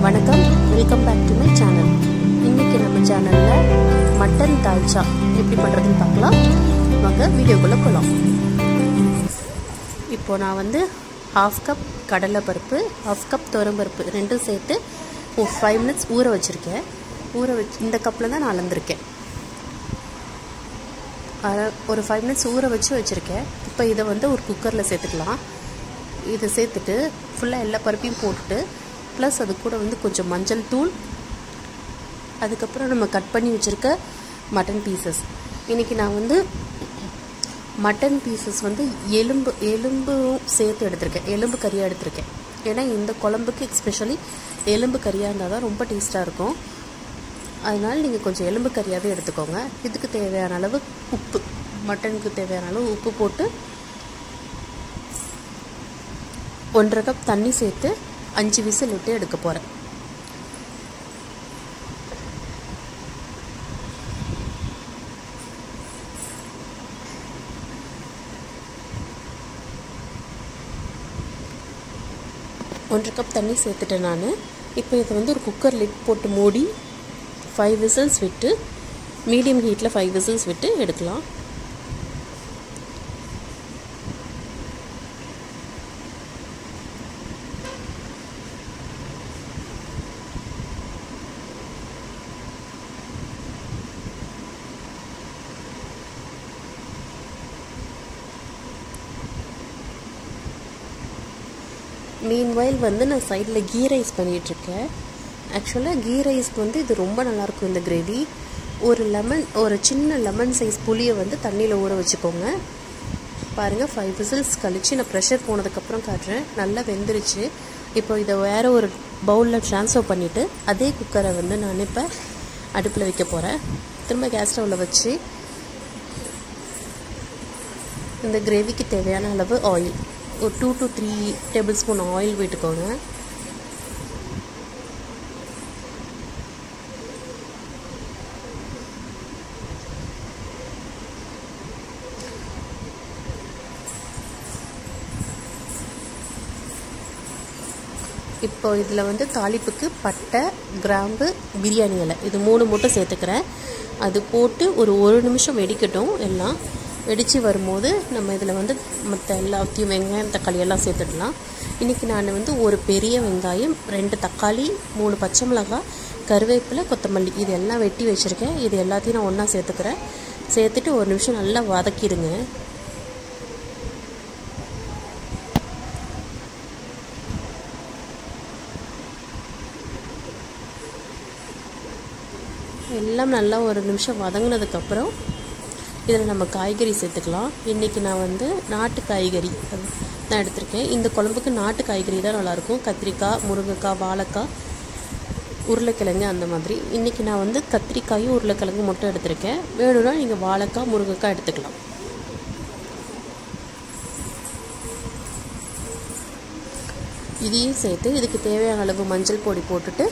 வணக்கம் welcome back to my channel இன்னைக்கு நம்ம சேனலில் மட்டன் தால்ச்சா எப்படி பண்ணுறதுன்னு பார்க்கலாம் வாங்க வீடியோக்குள்ளே போகலாம் இப்போ நான் வந்து ஹாஃப் கப் கடலை பருப்பு ஹாஃப் கப் பருப்பு ரெண்டும் சேர்த்து ஒரு ஃபைவ் மினிட்ஸ் ஊற வச்சுருக்கேன் ஊற வச்சு இந்த கப்பில் தான் நான் அளந்திருக்கேன் ஒரு ஃபைவ் மினிட்ஸ் ஊற வச்சு வச்சுருக்கேன் இப்போ இதை வந்து ஒரு குக்கரில் சேர்த்துக்கலாம் இதை சேர்த்துட்டு ஃபுல்லாக எல்லா பருப்பையும் போட்டுட்டு ப்ளஸ் அது கூட வந்து கொஞ்சம் மஞ்சள் தூள் அதுக்கப்புறம் நம்ம கட் பண்ணி வச்சுருக்க மட்டன் பீசஸ் இன்றைக்கி நான் வந்து மட்டன் பீசஸ் வந்து எலும்பு எலும்பும் சேர்த்து எடுத்திருக்கேன் எலும்பு கறியாக எடுத்திருக்கேன் ஏன்னா இந்த குழம்புக்கு எக்ஸ்பெஷலி எலும்பு கறியாக இருந்தால் தான் ரொம்ப டேஸ்ட்டாக இருக்கும் அதனால் நீங்கள் கொஞ்சம் எலும்பு கறியாகவே எடுத்துக்கோங்க இதுக்கு தேவையான அளவு உப்பு மட்டனுக்கு தேவையான அளவு உப்பு போட்டு ஒன்றரை கப் தண்ணி சேர்த்து அஞ்சு விசில் விட்டு எடுக்க போகிறேன் ஒன்றரை கப் தண்ணி சேர்த்துட்டேன் நான் இப்போ இதை வந்து ஒரு குக்கர் லிட் போட்டு மூடி ஃபைவ் விசில்ஸ் விட்டு மீடியம் ஹீட்டில் ஃபைவ் விசில்ஸ் விட்டு எடுக்கலாம் மீன்வைல் வந்து நான் சைடில் கீ ரைஸ் பண்ணிகிட்ருக்கேன் ஆக்சுவலாக கீ ரைஸ்க்கு வந்து இது ரொம்ப நல்லாயிருக்கும் இந்த கிரேவி ஒரு லெமன் ஒரு சின்ன லெமன் சைஸ் புளியை வந்து தண்ணியில் ஊற வச்சுக்கோங்க பாருங்கள் ஃபைவ் விசில்ஸ் கழித்து நான் ப்ரெஷர் போனதுக்கப்புறம் காட்டுறேன் நல்லா வெந்துருச்சு இப்போ இதை வேறு ஒரு பவுலில் ட்ரான்ஸ்ஃபர் பண்ணிவிட்டு அதே குக்கரை வந்து நான் இப்போ அடுப்பில் வைக்க போகிறேன் திரும்ப கேஸ் ஸ்டவ்வில் வச்சு இந்த கிரேவிக்கு தேவையான அளவு ஆயில் ஒரு two to three tablespoon oil விட்டுக்கோங்க இப்போ இதில் வந்து தாளிப்புக்கு பட்டை கிராம்பு பிரியாணி இலை இது மூணு மட்டும் சேர்த்துக்கிறேன் அது போட்டு ஒரு ஒரு நிமிஷம் வெடிக்கட்டும் எல்லாம் வெடித்து வரும்போது நம்ம இதில் வந்து மற்ற எல்லாத்தையும் வெங்காயம் தக்காளி எல்லாம் சேர்த்துடலாம் இன்றைக்கி நான் வந்து ஒரு பெரிய வெங்காயம் ரெண்டு தக்காளி மூணு பச்சை மிளகாய் கருவேப்பிலை கொத்தமல்லி இது எல்லாம் வெட்டி வச்சுருக்கேன் இது எல்லாத்தையும் நான் ஒன்றா சேர்த்துக்கிறேன் சேர்த்துட்டு ஒரு நிமிஷம் நல்லா வதக்கிடுங்க எல்லாம் நல்லா ஒரு நிமிஷம் வதங்கினதுக்கப்புறம் இதில் நம்ம காய்கறி சேர்த்துக்கலாம் இன்றைக்கி நான் வந்து நாட்டு காய்கறி தான் எடுத்திருக்கேன் இந்த குழம்புக்கு நாட்டு காய்கறி தான் நல்லாயிருக்கும் கத்திரிக்காய் முருங்கைக்காய் வாழைக்காய் உருளைக்கிழங்கு அந்த மாதிரி இன்றைக்கி நான் வந்து கத்திரிக்காயும் உருளைக்கிழங்கு மட்டும் எடுத்திருக்கேன் வேணும்னா நீங்கள் வாழைக்காய் முருங்கைக்காய் எடுத்துக்கலாம் இதையும் சேர்த்து இதுக்கு தேவையான அளவு மஞ்சள் பொடி போட்டுட்டு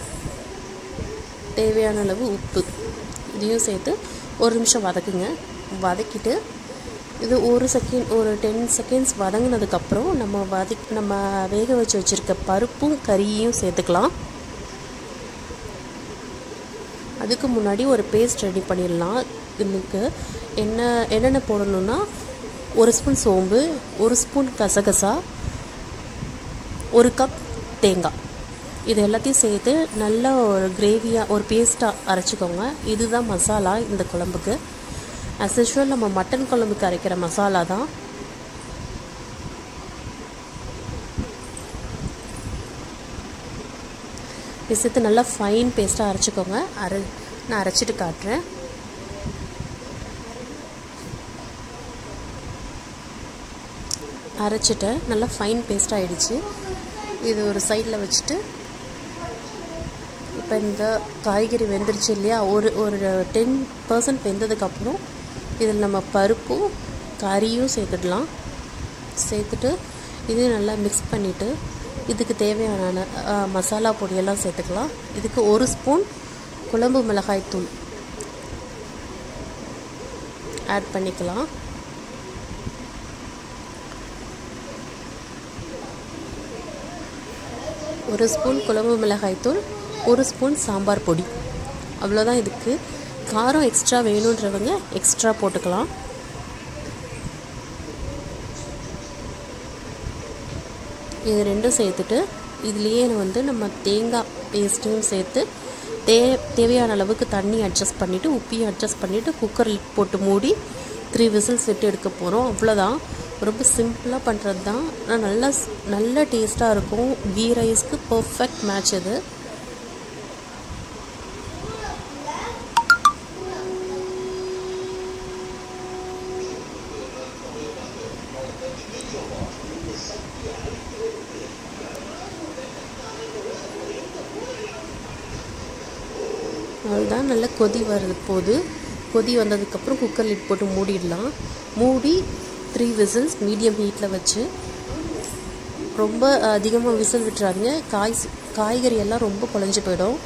தேவையான அளவு உப்பு இதையும் சேர்த்து ஒரு நிமிஷம் வதக்குங்க வதக்கிட்டு இது ஒரு செகண்ட் ஒரு டென் செகண்ட்ஸ் வதங்கினதுக்கப்புறம் நம்ம வதக் நம்ம வேக வச்சு வச்சுருக்க பருப்பும் கறியையும் சேர்த்துக்கலாம் அதுக்கு முன்னாடி ஒரு பேஸ்ட் ரெடி பண்ணிடலாம் இதுக்கு என்ன என்னென்ன போடணுன்னா ஒரு ஸ்பூன் சோம்பு ஒரு ஸ்பூன் கசகசா ஒரு கப் தேங்காய் இது எல்லாத்தையும் சேர்த்து நல்ல ஒரு கிரேவியாக ஒரு பேஸ்ட்டாக அரைச்சிக்கோங்க இதுதான் மசாலா இந்த குழம்புக்கு அஸ் யூஷுவல் நம்ம மட்டன் குழம்புக்கு அரைக்கிற மசாலா தான் இது சேர்த்து நல்லா ஃபைன் பேஸ்ட்டாக அரைச்சிக்கோங்க அரை நான் அரைச்சிட்டு காட்டுறேன் அரைச்சிட்டேன் நல்லா ஃபைன் பேஸ்ட் ஆகிடுச்சு இது ஒரு சைடில் வச்சுட்டு இப்போ இந்த காய்கறி வெந்துருச்சு இல்லையா ஒரு ஒரு டென் பர்சன்ட் வெந்ததுக்கப்புறம் இதில் நம்ம பருப்பும் கறியும் சேர்த்துடலாம் சேர்த்துட்டு இது நல்லா மிக்ஸ் பண்ணிவிட்டு இதுக்கு தேவையான மசாலா பொடியெல்லாம் சேர்த்துக்கலாம் இதுக்கு ஒரு ஸ்பூன் குழம்பு மிளகாய் தூள் ஆட் பண்ணிக்கலாம் ஒரு ஸ்பூன் குழம்பு மிளகாய் தூள் ஒரு ஸ்பூன் சாம்பார் பொடி அவ்வளோதான் இதுக்கு காரம் எக்ஸ்ட்ரா வேணுன்றவங்க எக்ஸ்ட்ரா போட்டுக்கலாம் இது ரெண்டும் சேர்த்துட்டு இதுலேயே வந்து நம்ம தேங்காய் பேஸ்ட்டும் சேர்த்து தே தேவையான அளவுக்கு தண்ணி அட்ஜஸ்ட் பண்ணிவிட்டு உப்பையும் அட்ஜஸ்ட் பண்ணிவிட்டு குக்கரில் போட்டு மூடி த்ரீ விசில்ஸ் விட்டு எடுக்க போகிறோம் அவ்வளோதான் ரொம்ப சிம்பிளாக பண்ணுறது தான் ஆனால் நல்லா நல்ல டேஸ்ட்டாக இருக்கும் கீ ரைஸ்க்கு பர்ஃபெக்ட் மேட்ச் இது அவ்வளோதான் நல்லா கொதி வர்றது போது கொதி வந்ததுக்கப்புறம் குக்கர் லிட் போட்டு மூடிடலாம் மூடி த்ரீ விசில்ஸ் மீடியம் ஹீட்டில் வச்சு ரொம்ப அதிகமாக விசில் விட்டுறாங்க காய் காய்கறி எல்லாம் ரொம்ப குழஞ்சி போயிடும்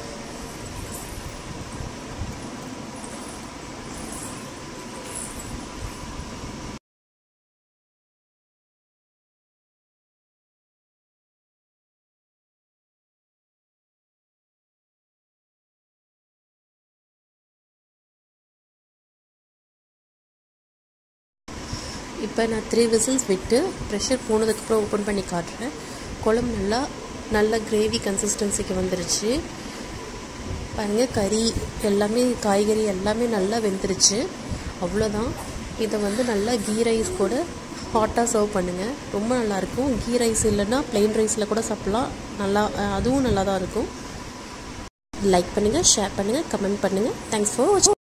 இப்போ நான் த்ரீ விசில்ஸ் விட்டு ப்ரெஷர் போனதுக்கப்புறம் ஓப்பன் பண்ணி காட்டுறேன் குழம்பு நல்லா நல்ல கிரேவி கன்சிஸ்டன்சிக்கு வந்துருச்சு பாருங்கள் கறி எல்லாமே காய்கறி எல்லாமே நல்லா வெந்துருச்சு அவ்வளோதான் இதை வந்து நல்லா கீ ரைஸ் கூட ஹாட்டாக சர்வ் பண்ணுங்கள் ரொம்ப நல்லாயிருக்கும் கீ ரைஸ் இல்லைன்னா ப்ளெயின் ரைஸில் கூட சாப்பிட்லாம் நல்லா அதுவும் நல்லா தான் இருக்கும் லைக் பண்ணுங்கள் ஷேர் பண்ணுங்கள் கமெண்ட் பண்ணுங்கள் தேங்க்ஸ் ஃபார் வாட்சிங்